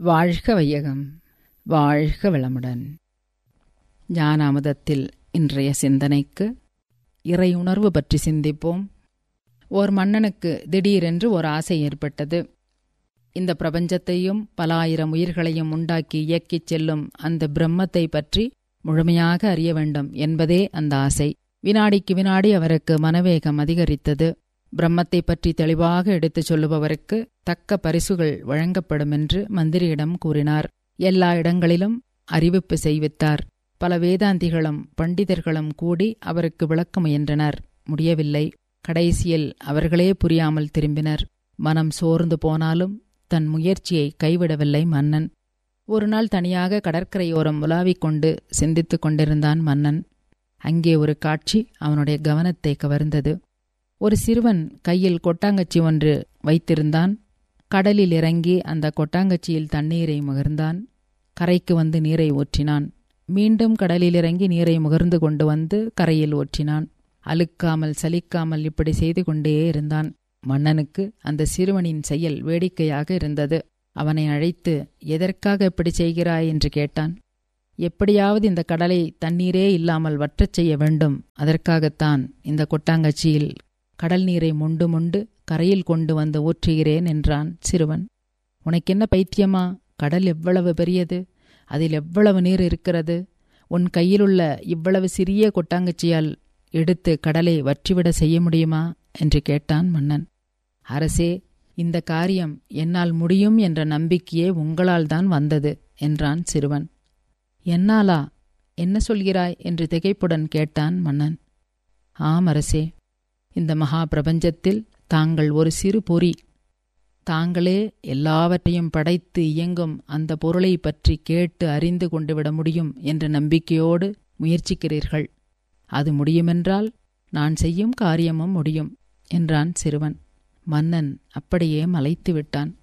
வாழ்க வையகம் வாழ்க வளமுடன் ஞானாமதத்தில் இன்றைய சிந்தனைக்கு இறை உணர்வு பற்றி சிந்திப்போம் ஓர் மன்னனுக்கு திடீரென்று ஒரு ஆசை ஏற்பட்டது இந்த பிரபஞ்சத்தையும் பல ஆயிரம் உயிர்களையும் உண்டாக்கி இயக்கிச் செல்லும் அந்த பிரம்மத்தை பற்றி முழுமையாக அறிய வேண்டும் என்பதே அந்த ஆசை வினாடிக்கு வினாடி அவருக்கு மனவேகம் அதிகரித்தது பிரம்மத்தை பற்றி தெளிவாக எடுத்துச் சொல்லுபவருக்கு தக்க பரிசுகள் வழங்கப்படும் என்று மந்திரியிடம் கூறினார் எல்லா இடங்களிலும் அறிவிப்பு செய்வித்தார் பல வேதாந்திகளும் பண்டிதர்களும் கூடி அவருக்கு விளக்க முயன்றனர் முடியவில்லை கடைசியில் அவர்களே புரியாமல் திரும்பினர் மனம் சோர்ந்து போனாலும் தன் முயற்சியை கைவிடவில்லை மன்னன் ஒரு நாள் தனியாக கடற்கரையோரம் உலாவிக் கொண்டு சிந்தித்துக் கொண்டிருந்தான் மன்னன் அங்கே ஒரு காட்சி அவனுடைய கவனத்தை கவர்ந்தது ஒரு சிறுவன் கையில் கொட்டாங்கச்சி ஒன்று வைத்திருந்தான் கடலில் இறங்கி அந்த கொட்டாங்கச்சியில் தண்ணீரை முகர்ந்தான் கரைக்கு வந்து நீரை ஊற்றினான் மீண்டும் கடலில் இறங்கி நீரை முகர்ந்து கொண்டு வந்து கரையில் ஊற்றினான் அழுக்காமல் சலிக்காமல் இப்படி செய்து கொண்டே இருந்தான் மன்னனுக்கு அந்த சிறுவனின் செயல் வேடிக்கையாக இருந்தது அவனை அழைத்து எதற்காக இப்படி செய்கிறாய் என்று கேட்டான் எப்படியாவது இந்த கடலை தண்ணீரே இல்லாமல் வற்றச் செய்ய வேண்டும் அதற்காகத்தான் இந்த கொட்டாங்கச்சியில் கடல் நீரை முண்டு முண்டு கரையில் கொண்டு வந்து ஊற்றுகிறேன் என்றான் சிறுவன் உனக்கென்ன பைத்தியமா கடல் எவ்வளவு பெரியது அதில் எவ்வளவு நீர் இருக்கிறது உன் கையிலுள்ள இவ்வளவு சிறிய கொட்டாங்கச்சியால் எடுத்து கடலை வற்றிவிட செய்ய முடியுமா என்று கேட்டான் மன்னன் அரசே இந்த காரியம் என்னால் முடியும் என்ற நம்பிக்கையே உங்களால் தான் வந்தது என்றான் சிறுவன் என்னாலா என்ன சொல்கிறாய் என்று திகைப்புடன் கேட்டான் மன்னன் ஆம் அரசே இந்த மகா பிரபஞ்சத்தில் தாங்கள் ஒரு சிறு பொறி தாங்களே எல்லாவற்றையும் படைத்து இயங்கும் அந்த பொருளை பற்றி கேட்டு அறிந்து கொண்டு விட முடியும் என்ற நம்பிக்கையோடு முயற்சிக்கிறீர்கள் அது முடியுமென்றால் நான் செய்யும் காரியமும் முடியும் என்றான் சிறுவன் மன்னன் அப்படியே மலைத்து விட்டான்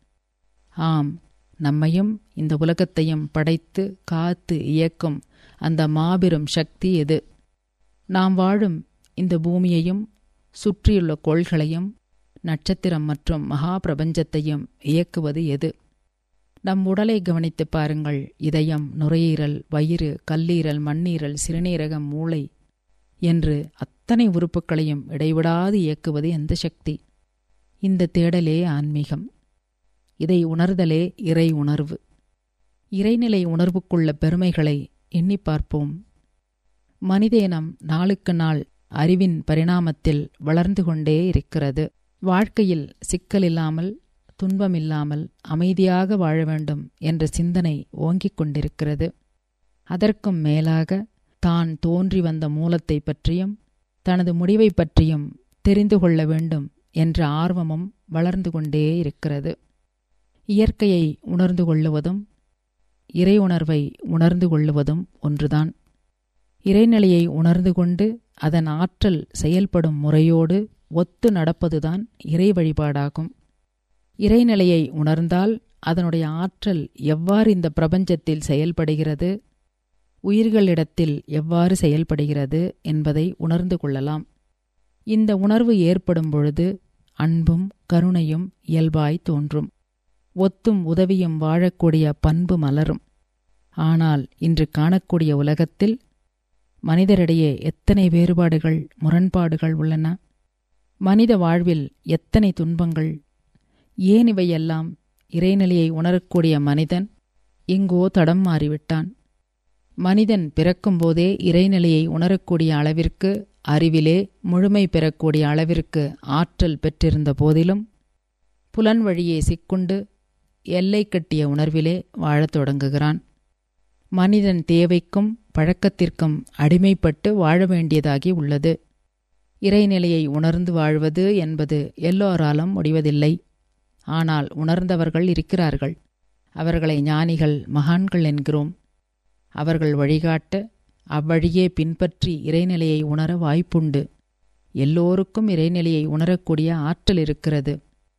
ஆம் நம்மையும் இந்த உலகத்தையும் படைத்து காத்து இயக்கும் அந்த மாபெரும் சக்தி எது நாம் வாழும் இந்த பூமியையும் சுற்றியுள்ள கோள்களையும் நட்சத்திரம் மற்றும் மகா பிரபஞ்சத்தையும் இயக்குவது எது நம் உடலை கவனித்து பாருங்கள் இதயம் நுரையீரல் வயிறு கல்லீரல் மண்ணீரல் சிறுநீரகம் மூளை என்று அத்தனை உறுப்புகளையும் இடைவிடாது இயக்குவது எந்த சக்தி இந்த தேடலே ஆன்மீகம் இதை உணர்தலே இறை உணர்வு இறைநிலை உணர்வுக்குள்ள பெருமைகளை எண்ணி பார்ப்போம் மனித இனம் நாளுக்கு நாள் அறிவின் பரிணாமத்தில் வளர்ந்து கொண்டே இருக்கிறது வாழ்க்கையில் சிக்கலில்லாமல் துன்பமில்லாமல் அமைதியாக வாழ வேண்டும் என்ற சிந்தனை ஓங்கிக் கொண்டிருக்கிறது அதற்கும் மேலாக தான் தோன்றி வந்த மூலத்தை பற்றியும் தனது முடிவை பற்றியும் தெரிந்து கொள்ள வேண்டும் என்ற ஆர்வமும் வளர்ந்து கொண்டே இருக்கிறது இயற்கையை உணர்ந்து கொள்ளுவதும் இறை உணர்வை உணர்ந்து கொள்ளுவதும் ஒன்றுதான் இறைநிலையை உணர்ந்து கொண்டு அதன் ஆற்றல் செயல்படும் முறையோடு ஒத்து நடப்பதுதான் இறை வழிபாடாகும் இறைநிலையை உணர்ந்தால் அதனுடைய ஆற்றல் எவ்வாறு இந்த பிரபஞ்சத்தில் செயல்படுகிறது உயிர்களிடத்தில் எவ்வாறு செயல்படுகிறது என்பதை உணர்ந்து கொள்ளலாம் இந்த உணர்வு ஏற்படும் பொழுது அன்பும் கருணையும் இயல்பாய் தோன்றும் ஒத்தும் உதவியும் வாழக்கூடிய பண்பு மலரும் ஆனால் இன்று காணக்கூடிய உலகத்தில் மனிதரிடையே எத்தனை வேறுபாடுகள் முரண்பாடுகள் உள்ளன மனித வாழ்வில் எத்தனை துன்பங்கள் ஏன் இவையெல்லாம் இறைநிலையை உணரக்கூடிய மனிதன் எங்கோ தடம் மாறிவிட்டான் மனிதன் பிறக்கும்போதே இறைநிலையை உணரக்கூடிய அளவிற்கு அறிவிலே முழுமை பெறக்கூடிய அளவிற்கு ஆற்றல் பெற்றிருந்த போதிலும் புலன் வழியே சிக்குண்டு எல்லை கட்டிய உணர்விலே வாழத் தொடங்குகிறான் மனிதன் தேவைக்கும் பழக்கத்திற்கும் அடிமைப்பட்டு வாழ வேண்டியதாகி உள்ளது இறைநிலையை உணர்ந்து வாழ்வது என்பது எல்லோராலும் முடிவதில்லை ஆனால் உணர்ந்தவர்கள் இருக்கிறார்கள் அவர்களை ஞானிகள் மகான்கள் என்கிறோம் அவர்கள் வழிகாட்ட அவ்வழியே பின்பற்றி இறைநிலையை உணர வாய்ப்புண்டு எல்லோருக்கும் இறைநிலையை உணரக்கூடிய ஆற்றல் இருக்கிறது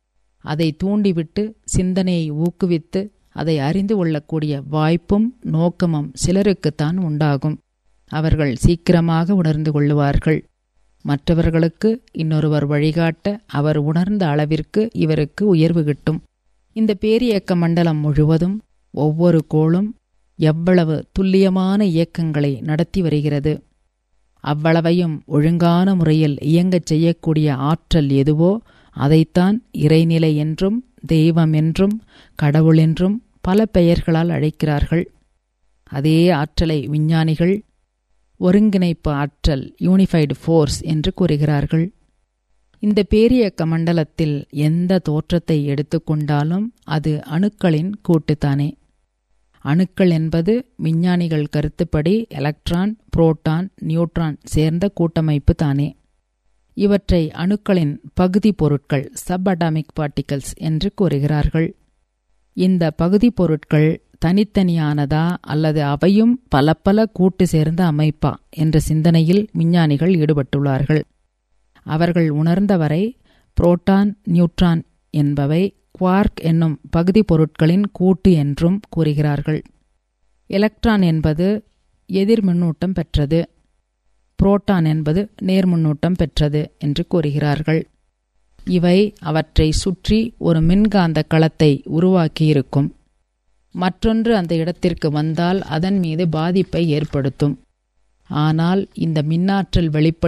அதை தூண்டிவிட்டு சிந்தனையை ஊக்குவித்து அதை அறிந்து கொள்ளக்கூடிய வாய்ப்பும் நோக்கமும் சிலருக்குத்தான் உண்டாகும் அவர்கள் சீக்கிரமாக உணர்ந்து கொள்ளுவார்கள் மற்றவர்களுக்கு இன்னொருவர் வழிகாட்ட அவர் உணர்ந்த அளவிற்கு இவருக்கு உயர்வு கிட்டும் இந்த பேரியக்க மண்டலம் முழுவதும் ஒவ்வொரு கோளும் எவ்வளவு துல்லியமான இயக்கங்களை நடத்தி வருகிறது அவ்வளவையும் ஒழுங்கான முறையில் இயங்கச் செய்யக்கூடிய ஆற்றல் எதுவோ அதைத்தான் இறைநிலை என்றும் தெய்வம் என்றும் கடவுள் என்றும் பல பெயர்களால் அழைக்கிறார்கள் அதே ஆற்றலை விஞ்ஞானிகள் ஒருங்கிணைப்பு ஆற்றல் யூனிஃபைடு ஃபோர்ஸ் என்று கூறுகிறார்கள் இந்த பேரியக்க மண்டலத்தில் எந்த தோற்றத்தை எடுத்துக்கொண்டாலும் அது அணுக்களின் கூட்டுத்தானே அணுக்கள் என்பது விஞ்ஞானிகள் கருத்துப்படி எலக்ட்ரான் புரோட்டான் நியூட்ரான் சேர்ந்த கூட்டமைப்பு தானே இவற்றை அணுக்களின் பகுதி பொருட்கள் சப் அட்டாமிக் பார்ட்டிகல்ஸ் என்று கூறுகிறார்கள் இந்த பகுதி பொருட்கள் தனித்தனியானதா அல்லது அவையும் பல பல கூட்டு சேர்ந்த அமைப்பா என்ற சிந்தனையில் விஞ்ஞானிகள் ஈடுபட்டுள்ளார்கள் அவர்கள் உணர்ந்தவரை புரோட்டான் நியூட்ரான் என்பவை குவார்க் என்னும் பகுதி பொருட்களின் கூட்டு என்றும் கூறுகிறார்கள் எலக்ட்ரான் என்பது எதிர் மின்னூட்டம் பெற்றது புரோட்டான் என்பது நேர்மின்னூட்டம் பெற்றது என்று கூறுகிறார்கள் இவை அவற்றை சுற்றி ஒரு மின்காந்த களத்தை உருவாக்கியிருக்கும் மற்றொன்று அந்த இடத்திற்கு வந்தால் அதன் மீது பாதிப்பை ஏற்படுத்தும் ஆனால் இந்த மின்னாற்றல் வெளிப்படும்